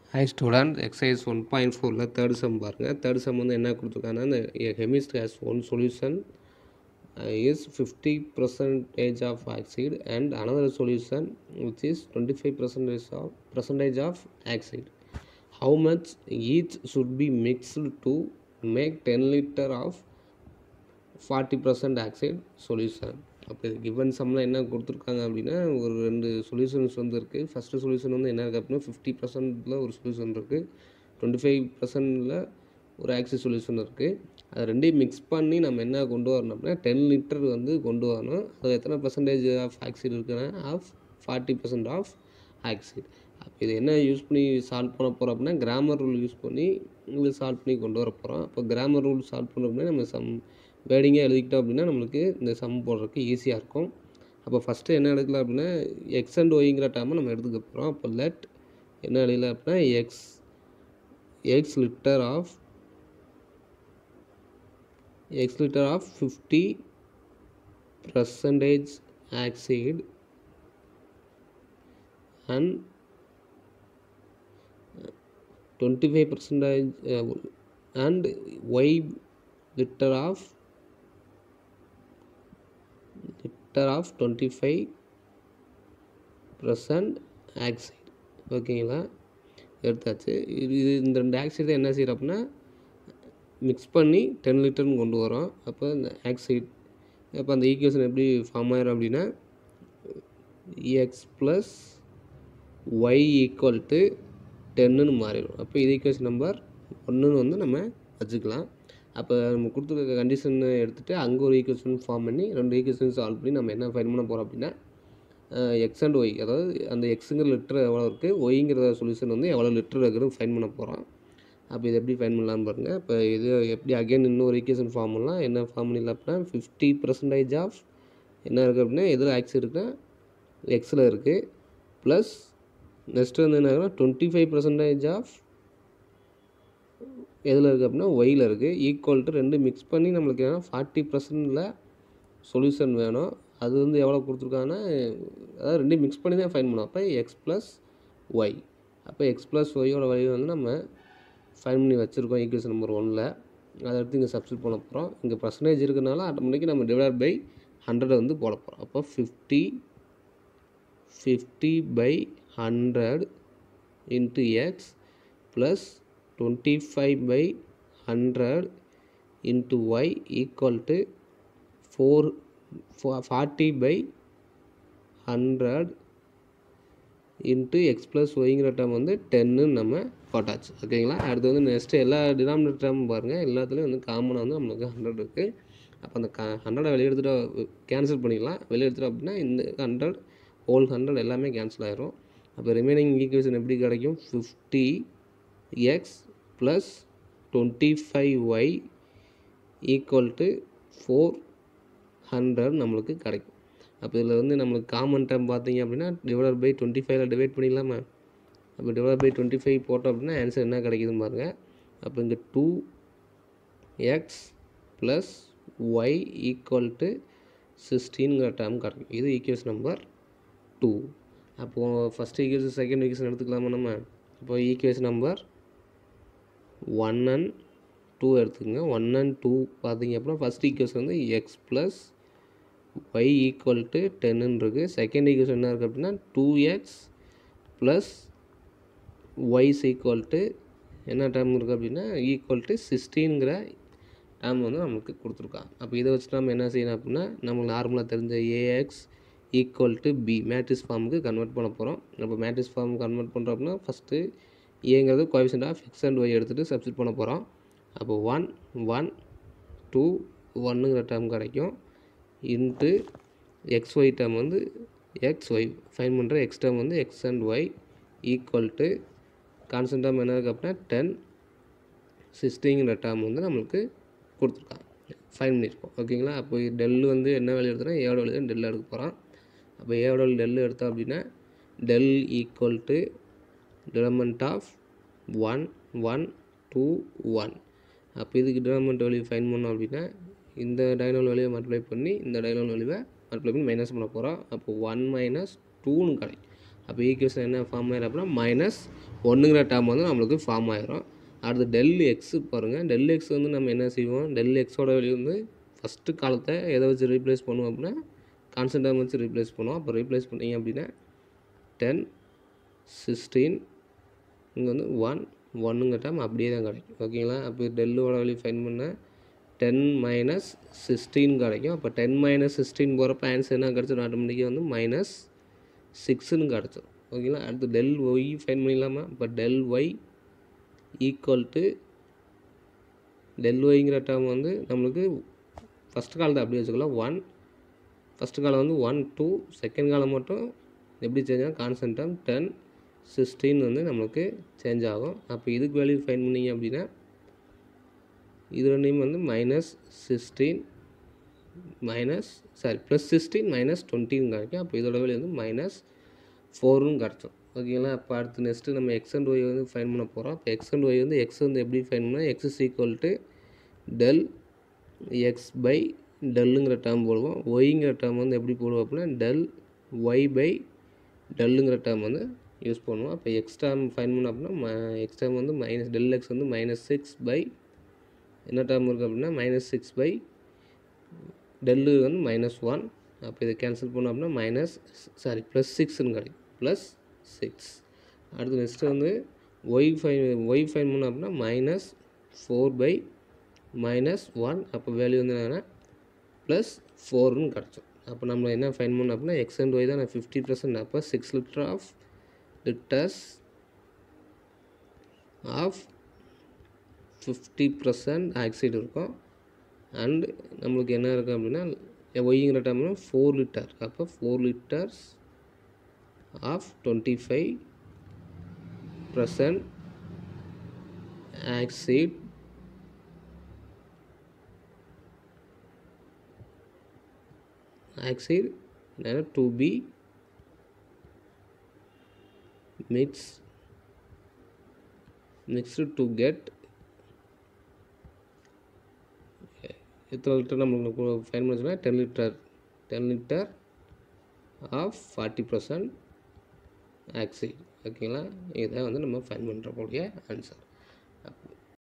high student exercise one point ஃபோரில் third sum பாருங்கள் third sum வந்து என்ன கொடுத்துருக்காங்கன்னா இந்த chemist has one solution is fifty percentage of oxide and another solution which is twenty five percentage of percentage of oxide how much each should be mixed to make ten litre of forty percent oxide solution அப்போ இது given சம்மில் என்ன கொடுத்துருக்காங்க அப்படின்னா ஒரு ரெண்டு solutions வந்து இருக்குது ஃபஸ்ட்டு சொல்யூஷன் வந்து என்ன இருக்குது அப்படின்னா ஃபிஃப்டி பர்சன்ட்டில் ஒரு சொல்யூஷன் இருக்குது டுவெண்ட்டி ஃபைவ் பர்சன்டில் ஒரு ஆக்சிட் சொல்யூஷன் இருக்குது அது ரெண்டையும் மிக்ஸ் பண்ணி நம்ம என்ன கொண்டு வரணும் அப்படின்னா டென் லிட்டர் வந்து கொண்டு வரணும் அது எத்தனை பர்சன்டேஜ் ஆஃப் ஆக்சிட் இருக்குன்னா of forty percent of oxide அப்போ இது என்ன யூஸ் பண்ணி சால்வ் பண்ண போகிறோம் அப்படின்னா கிராமர் ரூல் யூஸ் பண்ணி இது சால்வ் பண்ணி கொண்டு வர போகிறோம் அப்போ கிராமர் ரூல் சால்வ் பண்ணோம் அப்படின்னா நம்ம சம் வேடிங்காக எழுதிக்கிட்டோம் அப்படின்னா நம்மளுக்கு இந்த சம் போடுறதுக்கு ஈஸியாக இருக்கும் அப்போ ஃபஸ்ட்டு என்ன எடுக்கலாம் அப்படின்னா எக்ஸ் அண்ட் ஒய்ங்கிற டேர்மை நம்ம எடுத்துக்க போகிறோம் அப்போ லெட் என்ன எழுதலாம் அப்படின்னா X X litre of X litre of fifty percentage oxide and twenty five percentage and Y litre of litre of twenty five percent oxide ஓகேங்களா எடுத்தாச்சு இது இது இந்த ரெண்டு ஆக்சைடு என்ன செய்கிறோம் அப்படின்னா மிக்ஸ் பண்ணி டென் லிட்டர்னு கொண்டு வரோம் அப்போ இந்த ஆக்சைடு அப்போ அந்த ஈக்குவேஷன் எப்படி ஃபார்ம் ஆயிரும் அப்படின்னா X plus Y equal to டென்னுன்னு மாறிடும் அப்போ இது ஈக்குவேஷன் நம்பர் ஒன்றுன்னு வந்து நம்ம வச்சுக்கலாம் அப்போ நம்ம கொடுத்துருக்க கண்டிஷன் எடுத்துகிட்டு அங்கே ஒரு ஈக்குவேஷன் ஃபார்ம் பண்ணி ரெண்டு ஈக்குவேஷன் சால்வ் பண்ணி நம்ம என்ன ஃபைன் பண்ண போகிறோம் அப்படின்னா எக்ஸ் அண்ட் ஒய் அதாவது அந்த எக்ஸுங்கிற லிட்டர் எவ்வளோ இருக்குது ஒய்ங்கிற சொல்யூஷன் வந்து எவ்வளோ லிட்டர் இருக்குன்னு ஃபைன் பண்ண போகிறோம் அப்போ இது எப்படி ஃபைன் பண்ணலான்னு பாருங்கள் இப்போ இது எப்படி அகைன் இன்னொரு ஈக்குவேஷன் ஃபார்ம் பண்ணலாம் என்ன ஃபார்ம் பண்ணல அப்படின்னா ஃபிஃப்டி பர்சன்டேஜ் ஆஃப் என்ன இருக்குது அப்படின்னா எதில் ஆக்ஸ் இருக்குன்னா எக்ஸில் இருக்குது ப்ளஸ் நெக்ஸ்ட்டு வந்து என்ன இருக்குன்னா டுவெண்ட்டி ஃபைவ் பர்சன்டேஜ் ஆஃப் எதில் இருக்குது அப்படின்னா ஒயில் இருக்குது ஈக்குவல் டு ரெண்டு மிக்ஸ் பண்ணி நம்மளுக்கு என்னன்னா ஃபார்ட்டி பர்சன்டில் சொல்யூஷன் வேணும் அது வந்து எவ்வளோ கொடுத்துருக்காங்கன்னா அதாவது ரெண்டையும் மிக்ஸ் பண்ணி தான் ஃபைன் பண்ணோம் அப்போ எக்ஸ் ப்ளஸ் ஒய் அப்போ எக்ஸ் ப்ளஸ் ஒய்யோட வழி வந்து நம்ம ஃபைன் பண்ணி வச்சுருக்கோம் ஈக்குவேஷன் நம்பர் ஒனில் அதை எடுத்து இங்கே சப்ஸ்டியூட் பண்ண போகிறோம் இங்கே பர்சன்டேஜ் இருக்கனால ஆட்டோமேட்டிக்காக நம்ம டிவைட் பை ஹண்ட்ரடை வந்து போட போகிறோம் அப்போ fifty fifty by hundred into X plus twenty five by hundred into Y equal to four forty by hundred into X plus ஒய்ங்கிற டேர்ம் வந்து டென்னு நம்ம போட்டாச்சு ஓகேங்களா அடுத்து வந்து நெக்ஸ்ட்டு எல்லா டினாமினேட்டர் டேர்ம் பாருங்கள் எல்லாத்துலேயும் வந்து காமனாக வந்து நம்மளுக்கு ஹண்ட்ரட் இருக்குது அப்போ அந்த க ஹண்ட்ரடை வெளியே எடுத்துகிட்டு கேன்சல் பண்ணிக்கலாம் வெளியே எடுத்துகிட்டோம் அப்படின்னா இந்த ஹண்ட்ரட் ஹோல் ஹண்ட்ரட் எல்லாமே கேன்சல் ஆயிரும் அப்போ ரிமைனிங் ஈக்குவேஷன் எப்படி கிடைக்கும் fifty X plus twenty five Y equal to four hundred நம்மளுக்கு கிடைக்கும் அப்போ இதில் வந்து நம்மளுக்கு காமன் டேர்ம் பார்த்தீங்க அப்படின்னா டிவைட் பை டுவெண்ட்டி ஃபைவ்ல டிவைட் பண்ணிக்கலாமா அப்போ டிவைட் பை டுவெண்ட்டி ஃபைவ் போட்டோம் அப்படின்னா ஆன்சர் என்ன கிடைக்குதுன்னு பாருங்கள் அப்போ இங்கே two X plus Y equal to சிக்ஸ்டீன்கிற டேர்ம் கிடைக்கும் இது ஈக்குவேஷன் நம்பர் டூ அப்போது ஃபஸ்ட் ஈக்குவேஷன் செகண்ட் ஈக்குவேஷன் எடுத்துக்கலாமா நம்ம இப்போ equation number one and two எடுத்துக்கோங்க ஒன் அண்ட் டூ பார்த்தீங்க அப்படின்னா ஃபஸ்ட் ஈக்குவேஷன் வந்து X plus Y equal to டென்னு இருக்குது செகண்ட் ஈக்குவேஷன் என்ன இருக்குது அப்படின்னா டூ எக்ஸ் ப்ளஸ் ஒய்ஸ் ஈக்குவல் டு என்ன டேர்ம் இருக்குது அப்படின்னா ஈக்குவல் டு சிக்ஸ்டீனுங்கிற டேர்ம் வந்து நமக்கு கொடுத்துருக்காங்க அப்போ இதை வச்சு நம்ம என்ன செய்யணும் அப்படின்னா நம்மளுக்கு நார்மலாக தெரிஞ்ச AX equal to B matrix ஃபார்முக்கு கன்வெர்ட் பண்ண போகிறோம் நம்ம மேட்ரிக்ஸ் ஃபார்ம் கன்வெர்ட் பண்ணுறோம் அப்படின்னா ஃபஸ்ட்டு ஏங்கிறது coefficient of X and Y எடுத்துகிட்டு சப்ஸ்டிட் பண்ண போகிறோம் அப்போ ஒன் ஒன் டூ ஒன்னுங்கிற டேர்ம் கிடைக்கும் இன்ட்டு எக்ஸ் ஒய் டேர்ம் வந்து எக்ஸ் ஒய் ஃபைன் பண்ணுற எக்ஸ் டேர்ம் வந்து X and Y equal to constant term என்ன இருக்குது அப்படின்னா டென் சிக்ஸ்டிங்கிற டேர்ம் வந்து நம்மளுக்கு கொடுத்துருக்காங்க ஃபைன் பண்ணியிருக்கோம் ஓகேங்களா அப்போ டெல் வந்து என்ன வேல்யூ எடுத்துகிறோம் ஏவோட வேல்யூ தான் டெல் எடுக்க போகிறோம் அப்போ ஏவோட டெல் எடுத்தோம் அப்படின்னா del equal to determinant of one one two one அப்போ இதுக்கு டிடர்மெண்ட் வேல்யூ ஃபைன் பண்ணோம் அப்படின்னா இந்த டைனல் வேல்யூவை மல்டிப்ளை பண்ணி இந்த டைனல் வேல்யூவை மல்டிப்ளை பண்ணி மைனஸ் பண்ண போகிறோம் அப்போ ஒன் மைனஸ் டூன்னு கிடைக்கும் அப்போ ஈக்குவேஷன் என்ன ஃபார்ம் ஆயிரும் அப்படின்னா மைனஸ் ஒன்றுங்கிற டேர்ம் வந்து நம்மளுக்கு ஃபார்ம் ஆயிரும் அடுத்து டெல் எக்ஸ் பாருங்கள் டெல் எக்ஸ் வந்து நம்ம என்ன செய்வோம் டெல் எக்ஸோட வெளியே வந்து ஃபஸ்ட்டு காலத்தை எதை வச்சு ரீப்ளேஸ் பண்ணுவோம் அப்படின்னா கான்ஸ்டன்ட் டேர்ம் வச்சு ரீப்ளேஸ் பண்ணுவோம் அப்போ ரீப்ளேஸ் பண்ணீங்க அப்படின்னா டென் சிக்ஸ்டீன் இங்கே வந்து ஒன் ஒன்றுங்க டேம் அப்படியே தான் கிடைக்கும் ஓகேங்களா அப்போ டெல்லோட வழி ஃபைன் பண்ண டென் மைனஸ் சிக்ஸ்டீன் கிடைக்கும் அப்போ டென் மைனஸ் சிக்ஸ்டீன் போகிறப்ப ஆன்சர் என்ன கிடச்சிடும் ஆட்டோமேட்டிக்காக வந்து மைனஸ் சிக்ஸ்னு கிடச்சிடும் ஓகேங்களா அடுத்து டெல் ஒய் ஃபைன் பண்ணிடலாமா இப்போ del Y equal to del ஒய்ங்கிற டேர்ம் வந்து நம்மளுக்கு ஃபஸ்ட் காலத்தை அப்படியே வச்சுக்கலாம் ஒன் ஃபஸ்ட்டு காலம் வந்து ஒன் டூ செகண்ட் காலம் மட்டும் எப்படி சேஞ்ச் ஆகும் கான்ஸ்டன்ட் டேர்ம் டென் சிக்ஸ்டீன் வந்து நம்மளுக்கு சேஞ்ச் ஆகும் அப்போ இதுக்கு வேல்யூ ஃபைன் பண்ணிங்க அப்படின்னா இது ரெண்டையும் வந்து minus sixteen minus sorry plus sixteen minus டுவெண்ட்டின்னு கிடைக்கும் அப்போ இதோட வேல்யூ வந்து மைனஸ் ஃபோரும் கிடச்சோம் ஓகேங்களா அப்போ அடுத்து நெக்ஸ்ட்டு நம்ம எக்ஸ் அண்ட் ஒய் வந்து ஃபைன் பண்ண போகிறோம் இப்போ எக்ஸ் அண்ட் ஒய் வந்து எக்ஸ் வந்து எப்படி ஃபைன் பண்ணால் X is equal to del X by டெல்லுங்கிற டேர்ம் போடுவோம் ஒய்ங்கிற டேர்ம் வந்து எப்படி போடுவோம் அப்படின்னா டெல் ஒய் பை டெல்லுங்கிற டேர்ம் வந்து யூஸ் பண்ணுவோம் அப்போ எக்ஸ் டேர்ம் ஃபைன் பண்ணோம் அப்படின்னா எக்ஸ் டேர்ம் வந்து மைனஸ் டெல் எக்ஸ் வந்து மைனஸ் சிக்ஸ் பை என்ன டேர்ம் இருக்குது அப்படின்னா மைனஸ் சிக்ஸ் பை டெல்லு வந்து மைனஸ் ஒன் அப்போ இதை கேன்சல் பண்ணோம் அப்படின்னா மைனஸ் சாரி ப்ளஸ் சிக்ஸ்னு கிடைக்கும் ப்ளஸ் சிக்ஸ் அடுத்து நெக்ஸ்ட்டு வந்து ஒய் ஃபைன் ஒய் ஃபைன் பண்ணோம் அப்படின்னா minus four by minus one அப்போ வேல்யூ வந்து என்னென்னா ப்ளஸ் ஃபோர்னு கிடச்சோம் அப்போ நம்ம என்ன ஃபைன் பண்ணோம் அப்படின்னா எக்ஸ் அண்ட் ஒய் தான் நான் ஃபிஃப்டி பர்சன்ட் அப்போ six litre of litres of fifty percent oxide இருக்கும் அண்ட் நம்மளுக்கு என்ன இருக்குது அப்படின்னா ஒய்ங்கிற டைம்னா ஃபோர் லிட்டர் அப்போ four litres of twenty five percent oxide oxide என்னென்னா to be mix mixed to get எத்தனை லிட்டர் நம்மளுக்கு ஃபைன் பண்ணி ten litre ten litre of forty percent oxide ஓகேங்களா இதான் வந்து நம்ம ஃபைன் பண்ணுறக்கூடிய ஆன்சர்